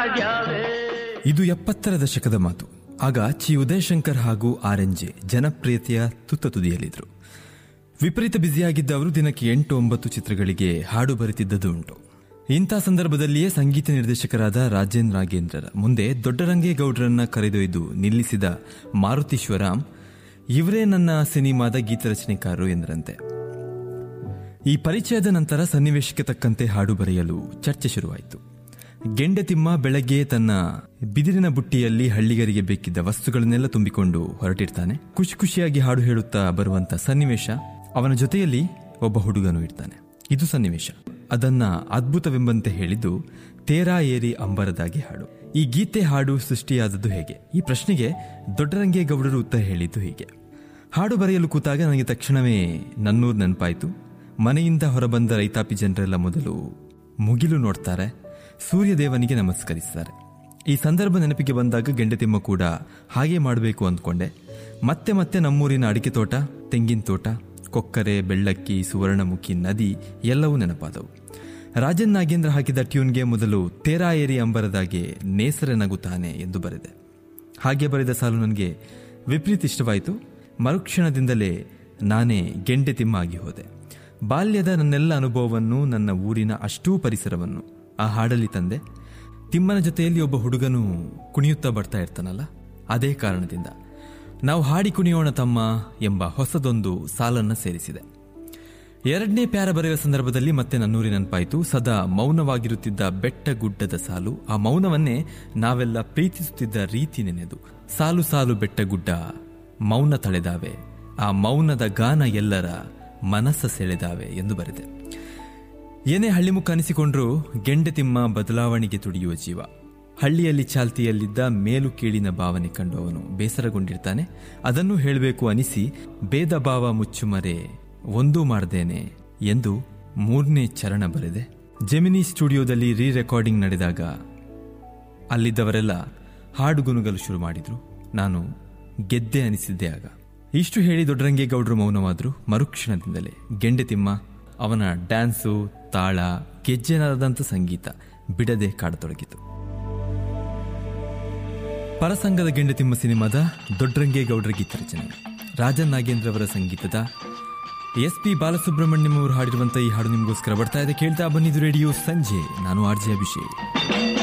ಇದು ಎಪ್ಪತ್ತರ ದಶಕದ ಮಾತು ಆಗ ಚಿ ಉದಯಶಂಕರ್ ಹಾಗೂ ಆರ್ ಎನ್ ಜೆ ಜನಪ್ರಿಯತೆಯ ತುತ್ತ ತುದಿಯಲ್ಲಿದ್ದರು ವಿಪರೀತ ಬ್ಯುಸಿಯಾಗಿದ್ದ ಅವರು ದಿನಕ್ಕೆ ಎಂಟು ಒಂಬತ್ತು ಚಿತ್ರಗಳಿಗೆ ಹಾಡು ಬರೆತಿದ್ದದ್ದು ಉಂಟು ಇಂಥ ಸಂದರ್ಭದಲ್ಲಿಯೇ ಸಂಗೀತ ನಿರ್ದೇಶಕರಾದ ರಾಜೇಂದ್ರ ನಾಗೇಂದ್ರರ ಮುಂದೆ ದೊಡ್ಡರಂಗೇಗೌಡರನ್ನ ಕರೆದೊಯ್ದು ನಿಲ್ಲಿಸಿದ ಮಾರುತಿ ಶಿವರಾಮ್ ಇವರೇ ನನ್ನ ಸಿನಿಮಾದ ಗೀತರಚನೆಕಾರರು ಎಂದರಂತೆ ಈ ಪರಿಚಯದ ನಂತರ ಸನ್ನಿವೇಶಕ್ಕೆ ತಕ್ಕಂತೆ ಹಾಡು ಬರೆಯಲು ಚರ್ಚೆ ಶುರುವಾಯಿತು ಗೆಂಡೆತಿಮ್ಮ ಬೆಳಗ್ಗೆ ತನ್ನ ಬಿದಿರಿನ ಬುಟ್ಟಿಯಲ್ಲಿ ಹಳ್ಳಿಗರಿಗೆ ಬೇಕಿದ್ದ ವಸ್ತುಗಳನ್ನೆಲ್ಲ ತುಂಬಿಕೊಂಡು ಹೊರಟಿರ್ತಾನೆ ಖುಷಿ ಖುಷಿಯಾಗಿ ಹಾಡು ಹೇಳುತ್ತಾ ಬರುವಂತ ಸನ್ನಿವೇಶ ಅವನ ಜೊತೆಯಲ್ಲಿ ಒಬ್ಬ ಹುಡುಗನು ಇರ್ತಾನೆ ಇದು ಸನ್ನಿವೇಶ ಅದನ್ನ ಅದ್ಭುತವೆಂಬಂತೆ ಹೇಳಿದ್ದು ತೇರಾ ಏರಿ ಅಂಬರದಾಗಿ ಹಾಡು ಈ ಗೀತೆ ಹಾಡು ಸೃಷ್ಟಿಯಾದದ್ದು ಹೇಗೆ ಈ ಪ್ರಶ್ನೆಗೆ ದೊಡ್ಡರಂಗೇಗೌಡರು ಉತ್ತರ ಹೇಳಿದ್ದು ಹೀಗೆ ಹಾಡು ಬರೆಯಲು ಕೂತಾಗ ನನಗೆ ತಕ್ಷಣವೇ ನನ್ನೂರು ನೆನಪಾಯಿತು ಮನೆಯಿಂದ ಹೊರಬಂದ ರೈತಾಪಿ ಜನರೆಲ್ಲ ಮೊದಲು ಮುಗಿಲು ನೋಡ್ತಾರೆ ಸೂರ್ಯದೇವನಿಗೆ ನಮಸ್ಕರಿಸ್ತಾರೆ ಈ ಸಂದರ್ಭ ನೆನಪಿಗೆ ಬಂದಾಗ ಗೆಂಡತಿಮ್ಮ ಕೂಡ ಹಾಗೆ ಮಾಡಬೇಕು ಅಂದ್ಕೊಂಡೆ ಮತ್ತೆ ಮತ್ತೆ ನಮ್ಮೂರಿನ ಅಡಿಕೆ ತೋಟ ತೆಂಗಿನ ತೋಟ ಕೊಕ್ಕರೆ ಬೆಳ್ಳಕ್ಕಿ ಸುವರ್ಣಮುಖಿ ನದಿ ಎಲ್ಲವೂ ನೆನಪಾದವು ರಾಜನ್ ನಾಗೇಂದ್ರ ಹಾಕಿದ ಟ್ಯೂನ್ಗೆ ಮೊದಲು ತೇರಾ ಏರಿ ಅಂಬರದಾಗೆ ನೇಸರ ನಗುತ್ತಾನೆ ಎಂದು ಬರೆದೆ ಹಾಗೆ ಬರೆದ ಸಾಲು ನನಗೆ ವಿಪರೀತ ಇಷ್ಟವಾಯಿತು ಮರುಕ್ಷಣದಿಂದಲೇ ನಾನೇ ಗೆಂಡೆ ತಿಮ್ಮ ಆಗಿ ಹೋದೆ ಬಾಲ್ಯದ ನನ್ನೆಲ್ಲ ಅನುಭವವನ್ನು ನನ್ನ ಊರಿನ ಅಷ್ಟೂ ಪರಿಸರವನ್ನು ಆ ಹಾಡಲ್ಲಿ ತಂದೆ ತಿಮ್ಮನ ಜೊತೆಯಲ್ಲಿ ಒಬ್ಬ ಹುಡುಗನು ಕುಣಿಯುತ್ತಾ ಬರ್ತಾ ಇರ್ತಾನಲ್ಲ ಅದೇ ಕಾರಣದಿಂದ ನಾವು ಹಾಡಿ ಕುಣಿಯೋಣ ತಮ್ಮ ಎಂಬ ಹೊಸದೊಂದು ಸಾಲನ್ನ ಸೇರಿಸಿದೆ ಎರಡನೇ ಪ್ಯಾರ ಬರೆಯುವ ಸಂದರ್ಭದಲ್ಲಿ ಮತ್ತೆ ನನ್ನೂರಿ ನೆನಪಾಯಿತು ಸದಾ ಮೌನವಾಗಿರುತ್ತಿದ್ದ ಬೆಟ್ಟ ಗುಡ್ಡದ ಸಾಲು ಆ ಮೌನವನ್ನೇ ನಾವೆಲ್ಲ ಪ್ರೀತಿಸುತ್ತಿದ್ದ ರೀತಿ ನೆನೆದು ಸಾಲು ಸಾಲು ಬೆಟ್ಟ ಗುಡ್ಡ ಮೌನ ತಳೆದಾವೆ ಆ ಮೌನದ ಗಾನ ಎಲ್ಲರ ಮನಸ್ಸ ಸೆಳೆದಾವೆ ಎಂದು ಬರೆದೆ ಏನೇ ಹಳ್ಳಿಮುಖ ಅನಿಸಿಕೊಂಡ್ರೂ ಗೆಂಡೆತಿಮ್ಮ ಬದಲಾವಣೆಗೆ ತುಡಿಯುವ ಜೀವ ಹಳ್ಳಿಯಲ್ಲಿ ಚಾಲ್ತಿಯಲ್ಲಿದ್ದ ಮೇಲು ಕೀಳಿನ ಭಾವನೆ ಕಂಡು ಅವನು ಬೇಸರಗೊಂಡಿರ್ತಾನೆ ಅದನ್ನು ಹೇಳಬೇಕು ಅನಿಸಿ ಭೇದ ಭಾವ ಮುಚ್ಚುಮರೆ ಒಂದೂ ಮಾಡ್ದೇನೆ ಎಂದು ಮೂರನೇ ಚರಣ ಬರೆದೆ ಜೆಮಿನಿ ಸ್ಟುಡಿಯೋದಲ್ಲಿ ರೀ ರೆಕಾರ್ಡಿಂಗ್ ನಡೆದಾಗ ಅಲ್ಲಿದ್ದವರೆಲ್ಲ ಹಾಡುಗುನುಗಲು ಶುರು ಮಾಡಿದ್ರು ನಾನು ಗೆದ್ದೆ ಅನಿಸಿದ್ದೆ ಆಗ ಇಷ್ಟು ಹೇಳಿ ದೊಡ್ಡರಂಗೇಗೌಡರು ಮೌನವಾದ್ರು ಮರುಕ್ಷಣದಿಂದಲೇ ಗೆಂಡೆತಿಮ್ಮ ಅವನ ಡ್ಯಾನ್ಸು ತಾಳ ಗೆಜ್ಜೆನಾದಂಥ ಸಂಗೀತ ಬಿಡದೆ ಕಾಡತೊಡಗಿತು ಪರಸಂಗದ ಗೆಂಡೆತಿಮ್ಮ ಸಿನಿಮಾದ ದೊಡ್ಡರಂಗೇಗೌಡರ ಗೀತರಚನೆ ರಾಜನ್ ನಾಗೇಂದ್ರ ಅವರ ಸಂಗೀತದ ಎಸ್ ಪಿ ಬಾಲಸುಬ್ರಹ್ಮಣ್ಯಂ ಅವರು ಹಾಡಿರುವಂತಹ ಈ ಹಾಡು ನಿಮಗೋಸ್ಕರ ಬರ್ತಾ ಇದೆ ಕೇಳ್ತಾ ಬನ್ನಿದು ರೇಡಿಯೋ ಸಂಜೆ ನಾನು ಆರ್ ಜೆ ಅಭಿಷೇಕ್